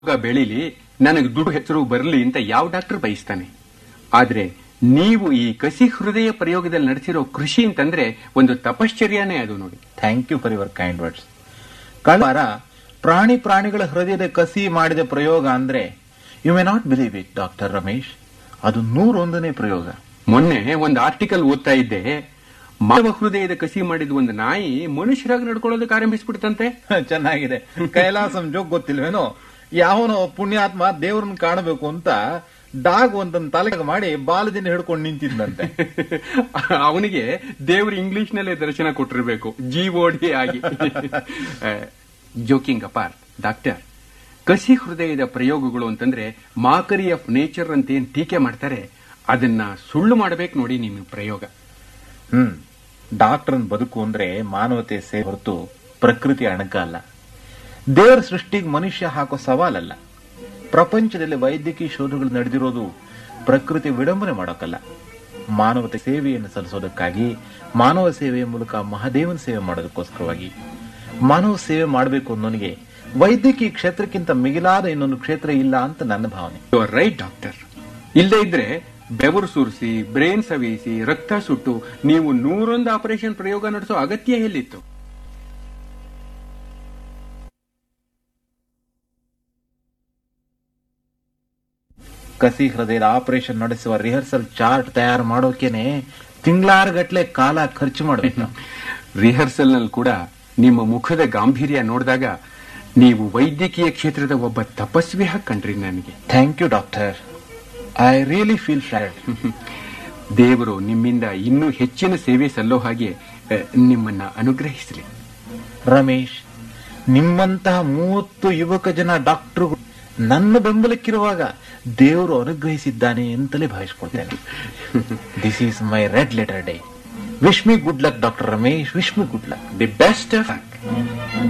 ರೋಗ ಬೆಳೀಲಿ ನನಗೆ ದುಡ್ಡು ಹೆಸರು ಬರಲಿ ಅಂತ ಯಾವ ಡಾಕ್ಟರ್ ಬಯಸ್ತಾನೆ ಆದ್ರೆ ನೀವು ಈ ಕಸಿ ಹೃದಯ ಪ್ರಯೋಗದಲ್ಲಿ ನಡೆಸಿರೋ ಕೃಷಿ ಅಂತಂದ್ರೆ ಒಂದು ತಪಶ್ಚರ್ಯನೇ ಅದು ನೋಡಿ thank you for your kind words ಕಳೆದ ವಾರ ಪ್ರಾಣಿ ಪ್ರಾಣಿಗಳ ಹೃದಯದ ಕಸಿ ಮಾಡಿದ ಪ್ರಯೋಗ ಅಂದ್ರೆ you may not believe it doctor Ramesh ಅದು ನೂರೊಂದನೇ ಪ್ರಯೋಗ ಮೊನ್ನೆ ಒಂದು ಆರ್ಟಿಕಲ್ ಓದ್ತಾ ಇದ್ದೆ ಮಾನವ ಹೃದಯದ ಕಸಿ ಮಾಡಿದ ಒಂದು ನಾಯಿ ಮನುಷ್ಯರಾಗಿ ನಡ್ಕೊಳ್ಳೋದಕ್ಕೆ ಆರಂಭಿಸ್ಬಿಡ್ತಂತೆ ಚೆನ್ನಾಗಿದೆ ಕೈಲಾಸಂ ಜೋಗ್ ಗೊತ್ತಿಲ್ವೇನೋ ಯಾವನೋ ಪುಣ್ಯಾತ್ಮ ದೇವ್ರನ್ನ ಕಾಣಬೇಕು ಅಂತ ಡಾಗ್ ಒಂದನ್ ತಲೆಗೆ ಮಾಡಿ ಬಾಲದಿಂದ ಹಿಡ್ಕೊಂಡು ನಿಂತಿದ್ದಂತೆ ಅವನಿಗೆ ದೇವರು ಇಂಗ್ಲಿಷ್ ನಲ್ಲೇ ದರ್ಶನ ಕೊಟ್ಟಿರ್ಬೇಕು ಜಿ ಓಡಿ ಆಗಿ ಜೋಕಿಂಗ್ ಅಪಾರ್ಟ್ ಡಾಕ್ಟರ್ ಕಸಿ ಹೃದಯದ ಪ್ರಯೋಗಗಳು ಅಂತಂದ್ರೆ ಮಾಕರಿ ಆಫ್ ನೇಚರ್ ಅಂತ ಏನ್ ಟೀಕೆ ಮಾಡ್ತಾರೆ ಅದನ್ನ ಸುಳ್ಳು ಮಾಡಬೇಕು ನೋಡಿ ನಿಮ್ಮ ಪ್ರಯೋಗ ಹ್ಮ್ ಡಾಕ್ಟರ್ನ್ ಬದುಕು ಅಂದ್ರೆ ಮಾನವತೆ ಸೇವೆ ಹೊರತು ಪ್ರಕೃತಿ ಅಣಕ ಅಲ್ಲ ದೇವರ ಸೃಷ್ಟಿಗೆ ಮನುಷ್ಯ ಹಾಕೋ ಸವಾಲಲ್ಲ ಪ್ರಪಂಚದಲ್ಲಿ ವೈದ್ಯಕೀಯ ಶೋಧಗಳು ನಡೆದಿರೋದು ಪ್ರಕೃತಿ ವಿಡಂಬನೆ ಮಾಡೋಕಲ್ಲ ಮಾನವತೆ ಸೇವೆಯನ್ನು ಸಲ್ಲಿಸೋದಕ್ಕಾಗಿ ಮಾನವ ಸೇವೆಯ ಮೂಲಕ ಮಹಾದೇವನ ಸೇವೆ ಮಾಡೋದಕ್ಕೋಸ್ಕರವಾಗಿ ಮಾನವ ಸೇವೆ ಮಾಡಬೇಕು ಅನ್ನೋನಿಗೆ ವೈದ್ಯಕೀಯ ಕ್ಷೇತ್ರಕ್ಕಿಂತ ಮಿಗಿಲಾದ ಇನ್ನೊಂದು ಕ್ಷೇತ್ರ ಇಲ್ಲ ಅಂತ ನನ್ನ ಭಾವನೆ ಯು ಆರ್ ರೈಟ್ ಡಾಕ್ಟರ್ ಇಲ್ಲದೆ ಇದ್ರೆ ಬೆವರು ಸುರಿಸಿ ಬ್ರೇನ್ ಸವೇಸಿ ರಕ್ತ ಸುಟ್ಟು ನೀವು ನೂರೊಂದು ಆಪರೇಷನ್ ಪ್ರಯೋಗ ನಡೆಸೋ ಅಗತ್ಯ ಎಲ್ಲಿತ್ತು ಕಸಿ ಹೃದಯದ ಆಪರೇಷನ್ ನಡೆಸುವ ರಿಹರ್ಸಲ್ ಚಾರ್ಟ್ ತಯಾರು ಮಾಡೋಕೆನೆ ತಿಂಗಳಾರುಗಟ್ಲೆ ಕಾಲ ಖರ್ಚು ಮಾಡಬೇಕು ರಿಹರ್ಸಲ್ ನಲ್ಲಿ ಕೂಡ ನಿಮ್ಮ ಮುಖದ ಗಾಂಭೀರ್ಯ ನೋಡಿದಾಗ ನೀವು ವೈದ್ಯಕೀಯ ಕ್ಷೇತ್ರದ ಒಬ್ಬ ತಪಸ್ವಿ ಹಾಗೆ ಕಂಡ್ರಿ ನನಗೆ thank you doctor I really feel flied ದೇವರು ನಿಮ್ಮಿಂದ ಇನ್ನೂ ಹೆಚ್ಚಿನ ಸೇವೆ ಸಲ್ಲೋ ಹಾಗೆ ಆ, ನಿಮ್ಮನ್ನ ಅನುಗ್ರಹಿಸಲಿ ರಮೇಶ್ ನಿಮ್ಮಂತಹ ಮೂವತ್ತು ಯುವಕ ಜನ ಡಾಕ್ಟರ್ಗಳು ನನ್ನ ಬೆಂಬಲಕ್ಕಿರುವಾಗ ದೇವರು ಅನುಗ್ರಹಿಸಿದ್ದಾನೆ ಅಂತಲೇ ಭಾವಿಸ್ಕೊಳ್ತೇನೆ this is my red letter day wish me good luck doctor Ramesh wish me good luck the best of